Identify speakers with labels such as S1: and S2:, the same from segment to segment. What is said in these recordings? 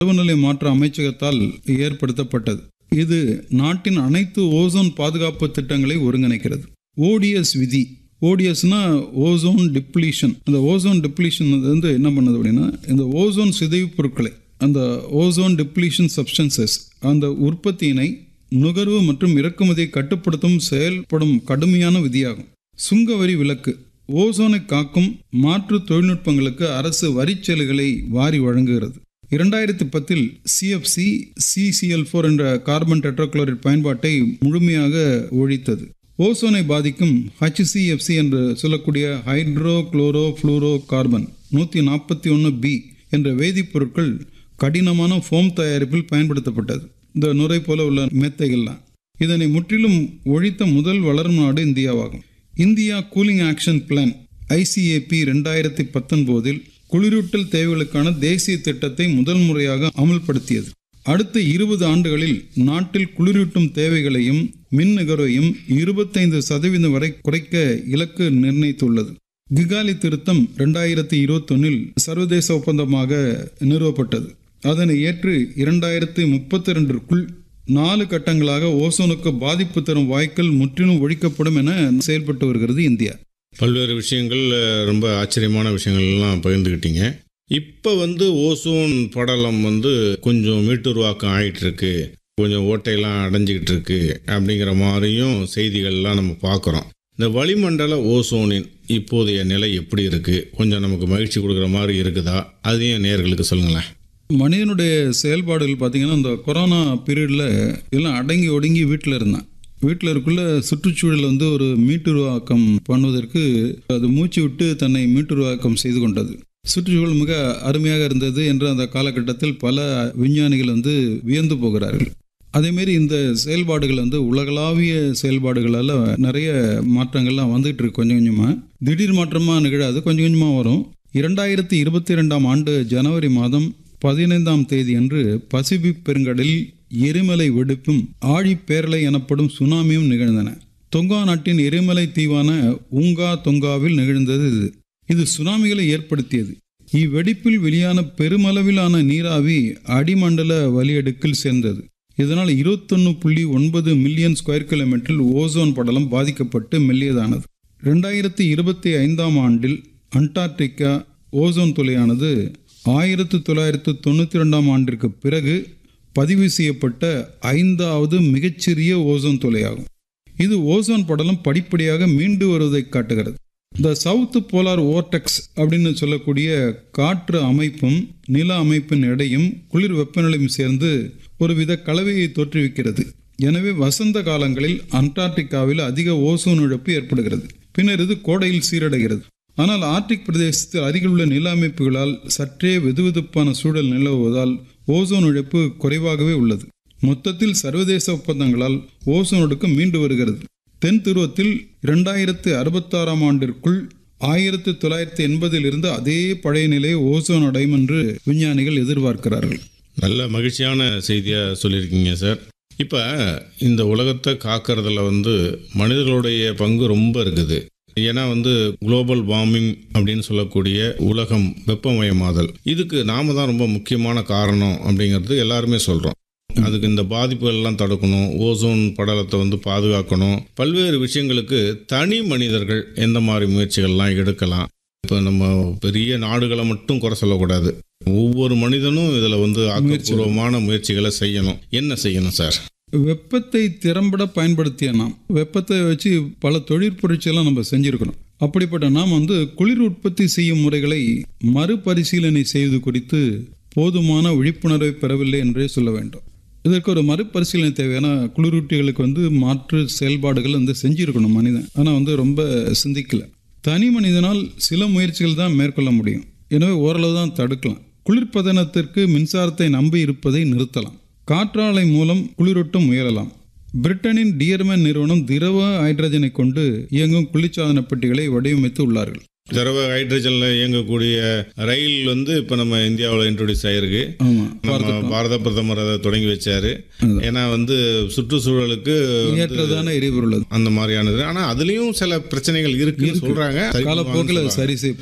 S1: பருவநிலை மாற்ற அமைச்சகத்தால் ஏற்படுத்தப்பட்டது இது நாட்டின் அனைத்து ஓசோன் பாதுகாப்பு திட்டங்களை ஒருங்கிணைக்கிறது ஓடிஎஸ் விதி ஓடிஎஸ்னா ஓசோன் டிப்ளீஷன் அந்த ஓசோன் டிப்ளீஷன் வந்து என்ன பண்ணுது அப்படின்னா இந்த ஓசோன் சிதைவு பொருட்களை அந்த ஓசோன் டிப்ளீஷன் சப்ஸ்டன்சஸ் அந்த உற்பத்தியினை நுகர்வு மற்றும் இறக்குமதியை கட்டுப்படுத்தும் செயல்படும் கடுமையான விதியாகும் சுங்க வரி விலக்கு ஓசோனை காக்கும் மாற்று தொழில்நுட்பங்களுக்கு அரசு வரிச்சலுகளை வாரி வழங்குகிறது இரண்டாயிரத்தி பத்தில் சிஎஃப்சி சிசிஎல் ஃபோர் என்ற கார்பன் டெட்ராக்ளோரைட் பயன்பாட்டை முழுமையாக ஒழித்தது ஓசோனை பாதிக்கும் ஹச்சிசிஎஃப்சி என்று சொல்லக்கூடிய ஹைட்ரோ குளோரோ ஃப்ளூரோ கார்பன் நூற்றி நாற்பத்தி ஒன்று பி என்ற வேதிப்பொருட்கள் கடினமான ஃபோம் தயாரிப்பில் பயன்படுத்தப்பட்டது இந்த நுரை போல உள்ள மெத்தைகள்லாம் இதனை முற்றிலும் ஒழித்த முதல் வளரும் நாடு இந்தியாவாகும் India cooling action plan ICAP ரெண்டாயிரத்தி பத்தொன்பதில் குளிரூட்டல் தேவைகளுக்கான தேசிய திட்டத்தை முதல் முறையாக அமல்படுத்தியது அடுத்த இருபது ஆண்டுகளில் நாட்டில் குளிரூட்டும் தேவைகளையும் மின் நுகர்வையும் இருபத்தைந்து சதவீதம் வரை குறைக்க இலக்கு நிர்ணயித்துள்ளது கிகாலி திருத்தம் ரெண்டாயிரத்தி இருபத்தொன்னில் சர்வதேச ஒப்பந்தமாக நிறுவப்பட்டது அதனை ஏற்று இரண்டாயிரத்தி முப்பத்தி ரெண்டிற்குள் நாலு கட்டங்களாக ஓசோனுக்கு பாதிப்பு தரும் வாய்க்கள் முற்றிலும் ஒழிக்கப்படும் என செயல்பட்டு வருகிறது இந்தியா
S2: பல்வேறு விஷயங்கள் அஹ், ரொம்ப ஆச்சரியமான விஷயங்கள்லாம் பகிர்ந்துக்கிட்டீங்க இப்போ வந்து ஓசோன் படலம் வந்து கொஞ்சம் மீட்டுருவாக்கம் ஆயிட்டு இருக்கு கொஞ்சம் ஓட்டையெல்லாம் அடைஞ்சிக்கிட்டு இருக்கு அப்படிங்கிற மாதிரியும் செய்திகள்லாம் நம்ம பார்க்குறோம் இந்த வளிமண்டல ஓசோனின் இப்போதைய நிலை எப்படி இருக்கு கொஞ்சம் நமக்கு மகிழ்ச்சி கொடுக்குற மாதிரி இருக்குதா அதையும் நேர்களுக்கு சொல்லுங்களேன்
S1: மனிதனுடைய செயல்பாடுகள் பார்த்தீங்கன்னா இந்த கொரோனா பீரியடில் எல்லாம் அடங்கி ஒடுங்கி வீட்டில் இருந்தான் வீட்டில் இருக்குள்ள சுற்றுச்சூழல் வந்து ஒரு மீட்டுருவாக்கம் பண்ணுவதற்கு அது மூச்சு விட்டு தன்னை மீட்டுருவாக்கம் செய்து கொண்டது சுற்றுச்சூழல் மிக அருமையாக இருந்தது என்று அந்த காலகட்டத்தில் பல விஞ்ஞானிகள் வந்து வியந்து போகிறார்கள் அதேமாரி இந்த செயல்பாடுகள் வந்து உலகளாவிய செயல்பாடுகளால் நிறைய மாற்றங்கள்லாம் வந்துகிட்டு இருக்கு கொஞ்சம் கொஞ்சமாக திடீர் மாற்றமாக நிகழாது கொஞ்சம் கொஞ்சமாக வரும் இரண்டாயிரத்தி இருபத்தி ரெண்டாம் ஆண்டு ஜனவரி மாதம் பதினைந்தாம் தேதி அன்று பசிபிக் பெருங்கடலில் எரிமலை வெடிப்பும் ஆழிப்பேரலை எனப்படும் சுனாமியும் நிகழ்ந்தன தொங்கா நாட்டின் எரிமலை தீவான உங்கா தொங்காவில் நிகழ்ந்தது இது இது சுனாமிகளை ஏற்படுத்தியது இவ்வெடிப்பில் வெளியான பெருமளவிலான நீராவி அடிமண்டல வலியடுக்கில் சேர்ந்தது இதனால் இருபத்தொன்னு புள்ளி ஒன்பது மில்லியன் ஸ்கொயர் கிலோமீட்டரில் ஓசோன் படலம் பாதிக்கப்பட்டு மெல்லியதானது ரெண்டாயிரத்தி இருபத்தி ஐந்தாம் ஆண்டில் அண்டார்டிகா ஓசோன் துளையானது ஆயிரத்து தொள்ளாயிரத்து தொண்ணூற்றி ரெண்டாம் ஆண்டிற்கு பிறகு பதிவு செய்யப்பட்ட ஐந்தாவது மிகச்சிறிய ஓசோன் துளையாகும் இது ஓசோன் படலம் படிப்படியாக மீண்டு வருவதை காட்டுகிறது த சவுத் போலார் ஓர்டெக்ஸ் அப்படின்னு சொல்லக்கூடிய காற்று அமைப்பும் நில அமைப்பின் எடையும் குளிர் வெப்பநிலையும் சேர்ந்து ஒருவித கலவையை தோற்றுவிக்கிறது எனவே வசந்த காலங்களில் அண்டார்டிகாவில் அதிக ஓசோன் இழப்பு ஏற்படுகிறது பின்னர் இது கோடையில் சீரடைகிறது ஆனால் ஆர்டிக் பிரதேசத்தில் அருகிலுள்ள நில அமைப்புகளால் சற்றே வெதுவெதுப்பான சூழல் நிலவுவதால் ஓசோன் இழப்பு குறைவாகவே உள்ளது மொத்தத்தில் சர்வதேச ஒப்பந்தங்களால் ஓசோன் அடுக்கு மீண்டு வருகிறது தென் துருவத்தில் இரண்டாயிரத்து அறுபத்தாறாம் ஆண்டிற்குள் ஆயிரத்து தொள்ளாயிரத்தி எண்பதில் இருந்து அதே பழைய நிலையை ஓசோன் அடையும் என்று விஞ்ஞானிகள் எதிர்பார்க்கிறார்கள்
S2: நல்ல மகிழ்ச்சியான செய்தியாக சொல்லியிருக்கீங்க சார் இப்போ இந்த உலகத்தை காக்கிறதுல வந்து மனிதர்களுடைய பங்கு ரொம்ப இருக்குது ஏன்னா வந்து குளோபல் வார்மிங் அப்படின்னு சொல்லக்கூடிய உலகம் வெப்பமயமாதல் இதுக்கு நாம தான் ரொம்ப முக்கியமான காரணம் அப்படிங்கிறது எல்லாருமே சொல்கிறோம் அதுக்கு இந்த பாதிப்புகள் எல்லாம் தடுக்கணும் ஓசோன் படலத்தை வந்து பாதுகாக்கணும் பல்வேறு விஷயங்களுக்கு தனி மனிதர்கள் எந்த மாதிரி முயற்சிகள்லாம் எடுக்கலாம் இப்போ நம்ம பெரிய நாடுகளை மட்டும் குறை சொல்லக்கூடாது ஒவ்வொரு மனிதனும் இதில் வந்து ஆக்கப்பூர்வமான முயற்சிகளை செய்யணும் என்ன செய்யணும் சார்
S1: வெப்பத்தை திறம்பட பயன்படுத்திய நாம் வெப்பத்தை வச்சு பல தொழிற்புரட்சியெல்லாம் நம்ம செஞ்சிருக்கணும் அப்படிப்பட்ட நாம் வந்து குளிர் உற்பத்தி செய்யும் முறைகளை மறுபரிசீலனை செய்வது குறித்து போதுமான விழிப்புணர்வை பெறவில்லை என்றே சொல்ல வேண்டும் இதற்கு ஒரு மறுபரிசீலனை தேவையான குளிரூட்டிகளுக்கு வந்து மாற்று செயல்பாடுகள் வந்து செஞ்சிருக்கணும் மனிதன் ஆனால் வந்து ரொம்ப சிந்திக்கல தனி மனிதனால் சில முயற்சிகள் தான் மேற்கொள்ள முடியும் எனவே ஓரளவு தான் தடுக்கலாம் குளிர்பதனத்திற்கு மின்சாரத்தை நம்பி இருப்பதை நிறுத்தலாம் காற்றாலை மூலம் குளிரூட்ட முயலலாம் பிரிட்டனின் டியர்மேன் நிறுவனம் திரவ ஹைட்ரஜனை கொண்டு இயங்கும் குளிர்சாதன பெட்டிகளை வடிவமைத்து உள்ளார்கள்
S2: திரவ ஹைட்ரஜனில் இயங்கக்கூடிய ரயில் வந்து இப்போ நம்ம இந்தியாவில் இன்ட்ரோடியூஸ் ஆயிருக்கு
S1: ஆமாம்
S2: நம்ம பாரத பிரதமர் அதை தொடங்கி வச்சாரு ஏன்னா வந்து சுற்றுச்சூழலுக்கு
S1: ஏற்றதான எரிபொருள் அது
S2: அந்த மாதிரியானது ஆனால் அதுலேயும் சில பிரச்சனைகள் இருக்குன்னு சொல்கிறாங்க
S1: காலப்போக்கில் சரி செய்யப்படும்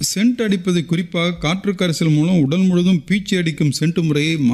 S1: சென்ட் அடிப்பது குறிப்பாக காற்று கரைசல் மூலம் உடல் முழுதும் பீச்சி அடிக்கும் சென்ட் முறையை